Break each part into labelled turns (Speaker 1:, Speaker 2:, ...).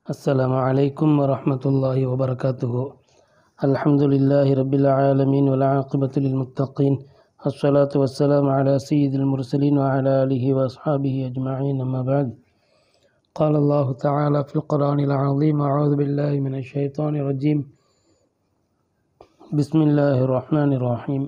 Speaker 1: السلام عليكم ورحمة الله وبركاته الحمد لله رب العالمين والعاقبة للمتقين الصلاة والسلام على سيد المرسلين وعلى آله وأصحابه أجمعين أما بعد قال الله تعالى في القرآن العظيم أعوذ بالله من الشيطان الرجيم بسم الله الرحمن الرحيم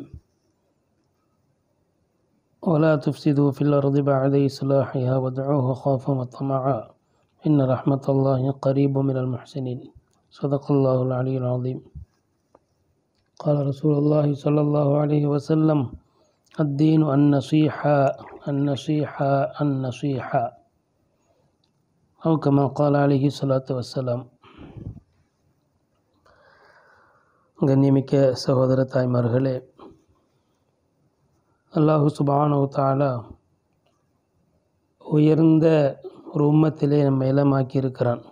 Speaker 1: ولا تفسدوا في الأرض بعد إصلاحها وادعوه خوفا وطمعا إن رحمة الله قريب من المحسنين صدق الله العلي العظيم قال رسول الله صلى الله عليه وسلم الدين النصيحة النصيحة النصيحة أو كما قال عليه الصلاة والسلام கண்ணியமிக்க சகோதர தாய்மார்களே அல்லாஹு சுபானு தாலா உயர்ந்த ஒரு உம்மத்திலே நம்ம இளமாக்கி இருக்கிறான்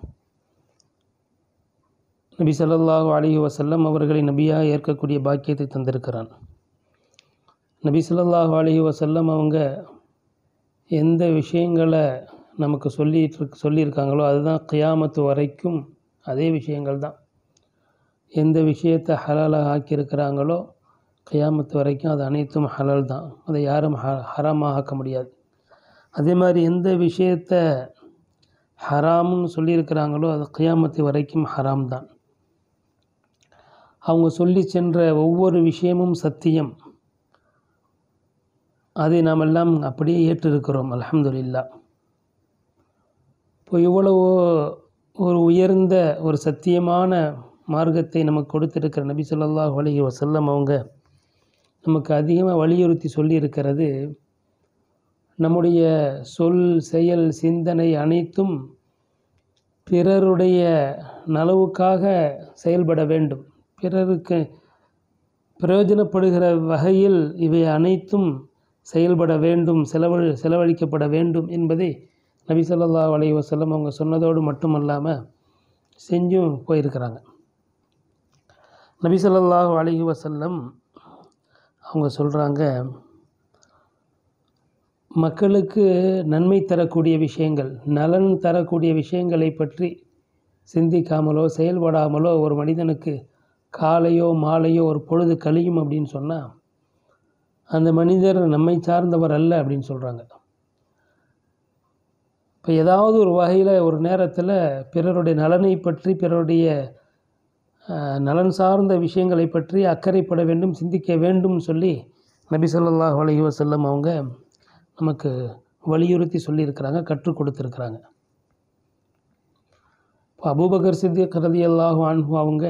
Speaker 1: நபி ஸல்லல்லாஹு அலைஹி வஸல்லம் அவர்களை நபியாக ஏற்கக்கூடிய பாக்கியத்தை தந்திருக்கிறான் நபி ஸல்லல்லாஹு அலைஹி வஸல்லம் அவங்க எந்த விஷயங்களை நமக்கு சொல்லிட்டு சொல்லியிருக்காங்களோ அதுதான் கியாமத்து வரைக்கும் அதே விஷயங்கள் தான் எந்த விஷயத்தை ஹலாலாக ஆக்கியிருக்கிறாங்களோ கியாமத்து வரைக்கும் அது அனைத்தும் ஹலால் தான் அதை யாரும் ஹ ஹராமாக ஆக்க முடியாது அதே மாதிரி எந்த விஷயத்தை ஹராம்னு சொல்லியிருக்கிறாங்களோ அது கியாமத்து வரைக்கும் ஹராம் தான் அவங்க சொல்லி சென்ற ஒவ்வொரு விஷயமும் சத்தியம் அதை நாம் எல்லாம் அப்படியே ஏற்றிருக்கிறோம் அல்ஹம்துலில்லா இப்போ இவ்வளவு ஒரு உயர்ந்த ஒரு சத்தியமான மார்க்கத்தை நமக்கு கொடுத்திருக்கிற நபி ஸல்லல்லாஹு அலைஹி வஸல்லம் அவங்க நமக்கு அதிகமாக வலியுறுத்தி சொல்லியிருக்கிறது நம்முடைய சொல் செயல் சிந்தனை அனைத்தும் பிறருடைய நலவுக்காக செயல்பட வேண்டும் பிறருக்கு பிரயோஜனப்படுகிற வகையில் இவை அனைத்தும் செயல்பட வேண்டும் செலவழி செலவழிக்கப்பட வேண்டும் என்பதை நபி ஸல்லல்லாஹு அலைஹி வஸல்லம் அவங்க சொன்னதோடு மட்டுமல்லாமல் செஞ்சும் போயிருக்கிறாங்க நபி ஸல்லல்லாஹு அலைஹி வஸல்லம் அவங்க சொல்கிறாங்க மக்களுக்கு நன்மை தரக்கூடிய விஷயங்கள் நலன் தரக்கூடிய விஷயங்களை பற்றி சிந்திக்காமலோ செயல்படாமலோ ஒரு மனிதனுக்கு காலையோ மாலையோ ஒரு பொழுது கழியும் அப்படின்னு சொன்னால் அந்த மனிதர் நம்மை சார்ந்தவர் அல்ல அப்படின்னு சொல்கிறாங்க இப்போ ஏதாவது ஒரு வகையில் ஒரு நேரத்தில் பிறருடைய நலனை பற்றி பிறருடைய நலன் சார்ந்த விஷயங்களை பற்றி அக்கறைப்பட வேண்டும் சிந்திக்க வேண்டும் சொல்லி நபி ஸல்லல்லாஹு அலைஹி வஸல்லம் அவங்க நமக்கு வலியுறுத்தி சொல்லியிருக்கிறாங்க கற்றுக் கொடுத்துருக்குறாங்க இப்போ அபூபக்கர் சித்திக் ரலியல்லாஹு அன்ஹு அவங்க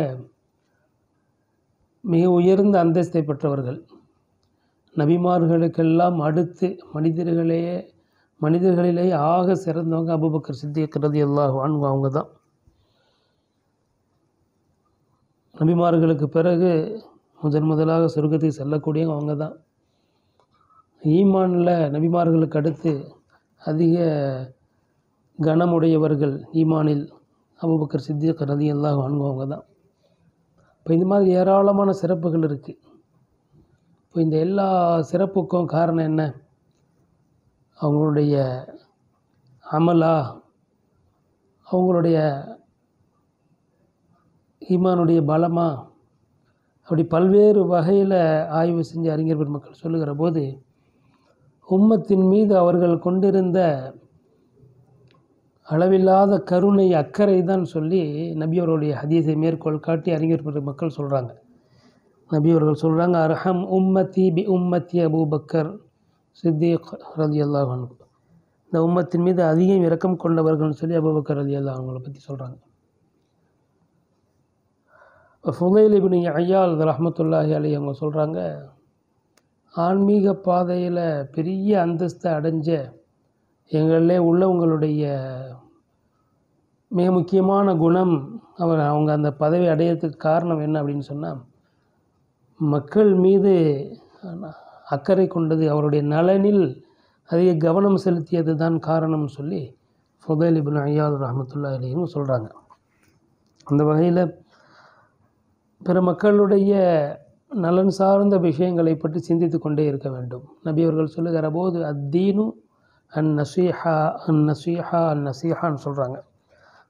Speaker 1: மிக உயர்ந்த அந்தஸ்தை பெற்றவர்கள் நபிமார்களுக்கெல்லாம் அடுத்து மனிதர்களே மனிதர்களிலேயே ஆக சிறந்தவங்க அபூபக்கர் சித்திக் ரலியல்லாஹு அன்ஹு அவங்க தான் நபிமார்களுக்கு பிறகு முதன் முதலாக சொர்க்கத்துக்கு செல்லக்கூடியவங்க அவங்க தான் ஈமானில் நபிமார்களுக்கு அடுத்து அதிக கனமுடையவர்கள் ஈமானில் அபுபக்கர் சித்திக் ரதி எல்லாம் வாங்குவவங்க தான் இப்போ இந்த மாதிரி ஏராளமான சிறப்புகள் இருக்குது இப்போ இந்த எல்லா சிறப்புக்கும் காரணம் என்ன அவங்களுடைய அமலா அவங்களுடைய ஈமானுடைய பலமா அப்படி பல்வேறு வகையில் ஆய்வு செஞ்ச அறிஞர் பெருமக்கள் சொல்லுகிற போது உம்மத்தின் மீது அவர்கள் கொண்டிருந்த அளவில்லாத கருணை அக்கறை தான் சொல்லி நபி அவர்களுடைய ஹதீஸை மேற்கோள் காட்டி அறிஞர் பெருமக்கள் சொல்கிறாங்க நபி அவர்கள் சொல்கிறாங்க அர்ஹம் உம்மத்தி பி உம்மத்தி அபூபக்கர் சித்திக் ரதி அல்லாஹ் இந்த உம்மத்தின் மீது அதிகம் இரக்கம் கொண்டவர்கள்னு சொல்லி அபூபக்கர் ரதி அல்லாஹ் அவங்கள பற்றி சொல்கிறாங்க ஃபுதைல் இபின் ஐயால் ரஹமத்துல்லாஹி அலி அவங்க சொல்கிறாங்க ஆன்மீக பாதையில் பெரிய அந்தஸ்தை அடைஞ்ச எங்களிலே உள்ளவங்களுடைய மிக முக்கியமான குணம் அவர் அவங்க அந்த பதவி அடையிறதுக்கு காரணம் என்ன அப்படின்னு சொன்னால் மக்கள் மீது அக்கறை கொண்டது அவருடைய நலனில் அதிக கவனம் செலுத்தியது தான் காரணம்னு சொல்லி ஃபுதைல் இபின் ஐயால் ரஹமத்துல்லா அலியும் சொல்கிறாங்க அந்த வகையில் பிற மக்களுடைய நலன் சார்ந்த விஷயங்களை பற்றி சிந்தித்து கொண்டே இருக்க வேண்டும் நபி அவர்கள் சொல்லுகிற போது அத்தீனு அன் நசீஹா அன் நசீஹா அன் நசீஹான்னு சொல்கிறாங்க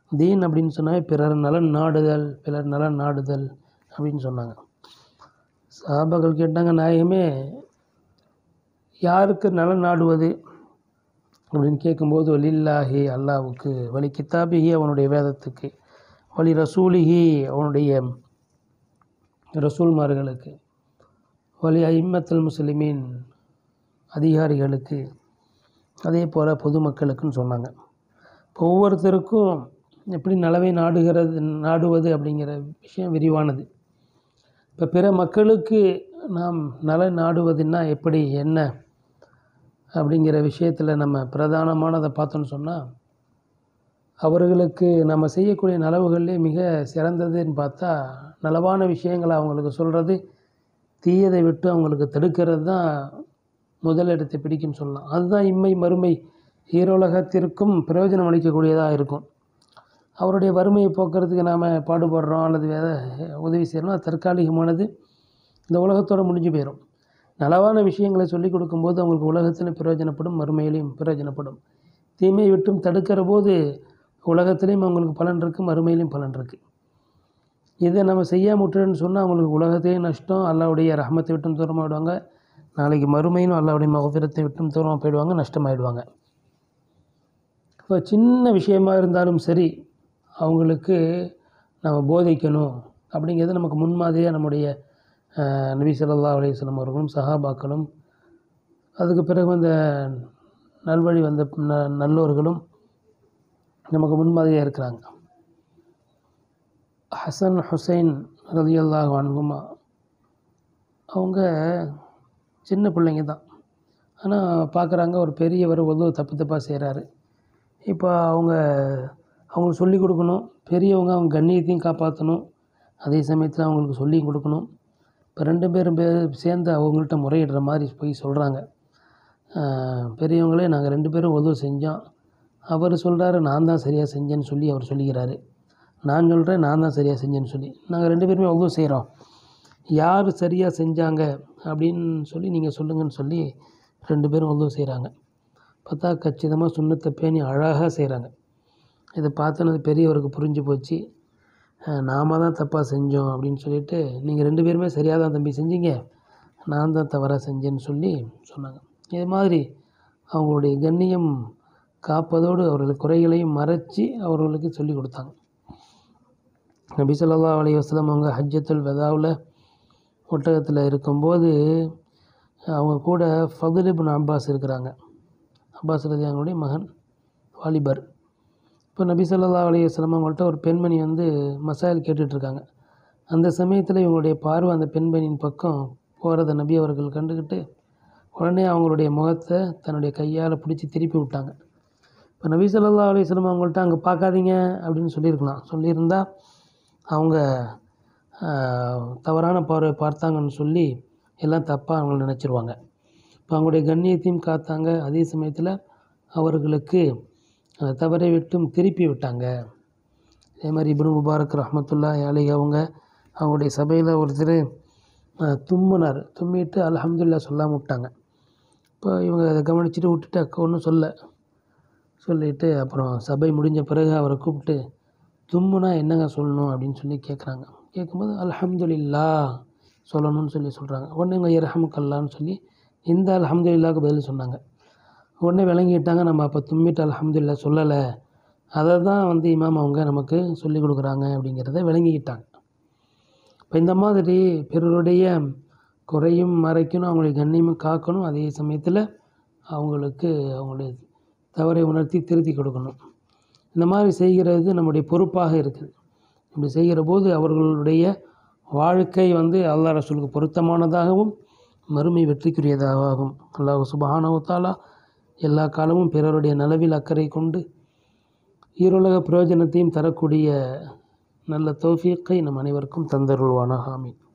Speaker 1: தீன் அப்படின்னு சொன்னாவே பிறர் நலன் நாடுதல் பிறர் நலன் நாடுதல் அப்படின்னு சொன்னாங்க சாபாக்கள் கேட்டாங்க நாயகமே யாருக்கு நலன் நாடுவது அப்படின்னு கேட்கும்போது வலில்லாஹி அல்லாவுக்கு வலி கித்தாபிஹி அவனுடைய வேதத்துக்கு வலி ரசூலிஹி அவனுடைய ரசூல்மார்களுக்கு வலி ஐம்மத்தல் முஸ்லிமீன் அதிகாரிகளுக்கு அதே போல் பொதுமக்களுக்குன்னு சொன்னாங்க இப்போ ஒவ்வொருத்தருக்கும் எப்படி நலவை நாடுகிறது நாடுவது அப்படிங்கிற விஷயம் விரிவானது இப்போ பிற மக்களுக்கு நாம் நல நாடுவதுன்னா எப்படி என்ன அப்படிங்கிற விஷயத்தில் நம்ம பிரதானமானதை பார்த்தோன்னு சொன்னால் அவர்களுக்கு நம்ம செய்யக்கூடிய நலவுகளிலே மிக சிறந்ததுன்னு பார்த்தா நலவான விஷயங்களை அவங்களுக்கு சொல்கிறது தீயதை விட்டு அவங்களுக்கு தடுக்கிறது தான் முதலிடத்தை பிடிக்குன்னு சொல்லலாம் அதுதான் இம்மை மறுமை ஈரோலகத்திற்கும் பிரயோஜனம் அளிக்கக்கூடியதாக இருக்கும் அவருடைய வறுமையை போக்குறதுக்கு நாம் பாடுபடுறோம் அல்லது வேறு உதவி செய்கிறோம் அது தற்காலிகமானது இந்த உலகத்தோடு முடிஞ்சு போயிடும் நலவான விஷயங்களை சொல்லிக் கொடுக்கும்போது அவங்களுக்கு உலகத்திலும் பிரயோஜனப்படும் மறுமையிலையும் பிரயோஜனப்படும் தீமையை விட்டும் தடுக்கிற போது உலகத்திலையும் அவங்களுக்கு பலன் இருக்குது மறுமையிலையும் பலன் இருக்குது இதை நம்ம செய்யாம விட்டுறேன்னு சொன்னால் அவங்களுக்கு உலகத்தையும் நஷ்டம் அல்லாவுடைய ரஹமத்தை விட்டும் தூரமாக விடுவாங்க நாளைக்கு மறுமையிலும் அல்லாவுடைய மகபிரத்தை விட்டும் தூரமாக போயிடுவாங்க நஷ்டமாயிடுவாங்க இப்போ சின்ன விஷயமா இருந்தாலும் சரி அவங்களுக்கு நம்ம போதிக்கணும் அப்படிங்கிறது நமக்கு முன்மாதிரியாக நம்முடைய அஹ், நபி ஸல்லல்லாஹு அலைஹி வஸல்லம் அவர்களும் சஹாபாக்களும் அதுக்கு பிறகு வந்த நல்வழி வந்த ந- நல்லோர்களும் நமக்கு முன்மாதிரியாக இருக்கிறாங்க ஹசன் ஹுசைன் ரலியல்லாஹு அன்ஹுமா அவங்க சின்ன பிள்ளைங்க தான் ஆனால் பார்க்குறாங்க ஒரு பெரியவர் உதவு தப்பு தப்பாக செய்கிறாரு இப்போ அவங்க அவங்களுக்கு சொல்லிக் கொடுக்கணும் பெரியவங்க அவங்க கண்ணியத்தையும் காப்பாற்றணும் அதே சமயத்தில் அவங்களுக்கு சொல்லியும் கொடுக்கணும் இப்போ ரெண்டு பேரும் பே சேர்ந்து அவங்கள்ட்ட முறையிடுற மாதிரி போய் சொல்கிறாங்க பெரியவங்களே நாங்கள் ரெண்டு பேரும் உதவு செஞ்சோம் அவர் சொல்கிறாரு நான் தான் சரியாக செஞ்சேன்னு சொல்லி அவர் சொல்லிக்கிறாரு நான் சொல்கிறேன் நான் தான் சரியாக செஞ்சேன்னு சொல்லி நாங்கள் ரெண்டு பேருமே உதவு செய்கிறோம் யார் சரியாக செஞ்சாங்க அப்படின்னு சொல்லி நீங்கள் சொல்லுங்கன்னு சொல்லி ரெண்டு பேரும் உதவு செய்கிறாங்க பார்த்தா கச்சிதமாக சுண்ணத்தை பேணி அழகாக செய்கிறாங்க இதை பார்த்தோன்னது பெரியவருக்கு புரிஞ்சு போச்சு அஹ் நாம தான் தப்பாக செஞ்சோம் அப்படின்னு சொல்லிட்டு நீங்கள் ரெண்டு பேருமே சரியாக தான் தம்பி செஞ்சீங்க நான் தான் தவறாக செஞ்சேன்னு சொல்லி சொன்னாங்க இது மாதிரி அவங்களுடைய கண்ணியம் காப்பதோடு அவர்களுடைய குறைகளையும் மறைச்சி அவர்களுக்கு சொல்லி கொடுத்தாங்க நபி ஸல்லல்லாஹு அலைஹி வஸல்லம் அவங்க ஹஜ்ஜத்துல் வெதாவில் ஒட்டகத்தில் இருக்கும்போது அவங்க கூட ஃபதுல் இப்னு அப்பாஸ் இருக்கிறாங்க அப்பாஸ் ரதி அவங்களுடைய மகன் வாலிபர் இப்போ நபி ஸல்லல்லாஹு அலைஹி வஸல்லம் அவங்கள்ட்ட ஒரு பெண்மணி வந்து மசாயில் கேட்டுட்ருக்காங்க அந்த சமயத்தில் இவங்களுடைய பார்வை அந்த பெண்மணியின் பக்கம் போகிறத நபி அவர்கள் கண்டுக்கிட்டு உடனே அவங்களுடைய முகத்தை தன்னுடைய கையால் பிடிச்சி திருப்பி விட்டாங்க இப்போ நபி ஸல்லல்லாஹு அலைஹி வஸல்லம் அவங்கள்ட்ட அங்கே பார்க்காதீங்க அப்படின்னு சொல்லியிருக்கலாம் சொல்லியிருந்தா அவங்க ஆஹ், தவறான பார்வை பார்த்தாங்கன்னு சொல்லி எல்லாம் தப்பாக அவங்கள நினச்சிருவாங்க இப்போ அவங்களுடைய கண்ணியத்தையும் காத்தாங்க அதே சமயத்தில் அவர்களுக்கு அந்த தவறை விட்டும் திருப்பி விட்டாங்க அதே மாதிரி இப்னு முபாரக் ரஹ்மத்துல்லா அலி அவங்க அவங்களுடைய சபையில் ஒருத்தர் ஆஹ், தும்முனார் தும்மிட்டு அல்ஹம்துலில்லாஹ் சொல்லாமல் விட்டாங்க இப்போ இவங்க அதை கவனிச்சுட்டு விட்டுட்டு அக்கா ஒன்றும் சொல்ல சொல்லிட்டு அப்புறம் சபை முடிஞ்ச பிறகு அவரை கூப்பிட்டு தும்முனா என்னங்க சொல்லணும் அப்படின்னு சொல்லி கேட்குறாங்க கேட்கும்போது அல்ஹம்துலில்லா சொல்லணும்னு சொல்லி சொல்கிறாங்க உடனே இவங்க இரஹமுக்கல்லான்னு சொல்லி இந்த அல்ஹம்துலில்லாவுக்கு பதில் சொன்னாங்க உடனே விளங்கிட்டாங்க நம்ம அப்போ தும்மிட்டு அல்ஹம்துலில்லா சொல்லலை அதை தான் வந்து இமாம் அவங்க நமக்கு சொல்லி கொடுக்குறாங்க அப்படிங்கிறத விளங்கிக்கிட்டாங்க இப்போ இந்த மாதிரி பிறருடைய குறையும் மறைக்கணும் அவங்களுடைய கண்ணியமும் காக்கணும் அதே சமயத்தில் அவங்களுக்கு அவங்களுடைய தவறை உணர்த்தி திருத்தி கொடுக்கணும் இந்த மாதிரி செய்கிறது நம்முடைய பொறுப்பாக இருக்குது இப்படி செய்கிற போது அவர்களுடைய வாழ்க்கை வந்து அல்லாஹ் ரசூலுக்கு பொருத்தமானதாகவும் மறுமை வெற்றிக்குரியதாகவும் அல்லாஹ் சுபஹானஹு தஆலா எல்லா காலமும் பிறருடைய நலவில் அக்கறை கொண்டு ஈருலக பிரயோஜனத்தையும் தரக்கூடிய நல்ல தௌஃபீக்கை நம் அனைவருக்கும் தந்தருள்வானாக ஆமீன்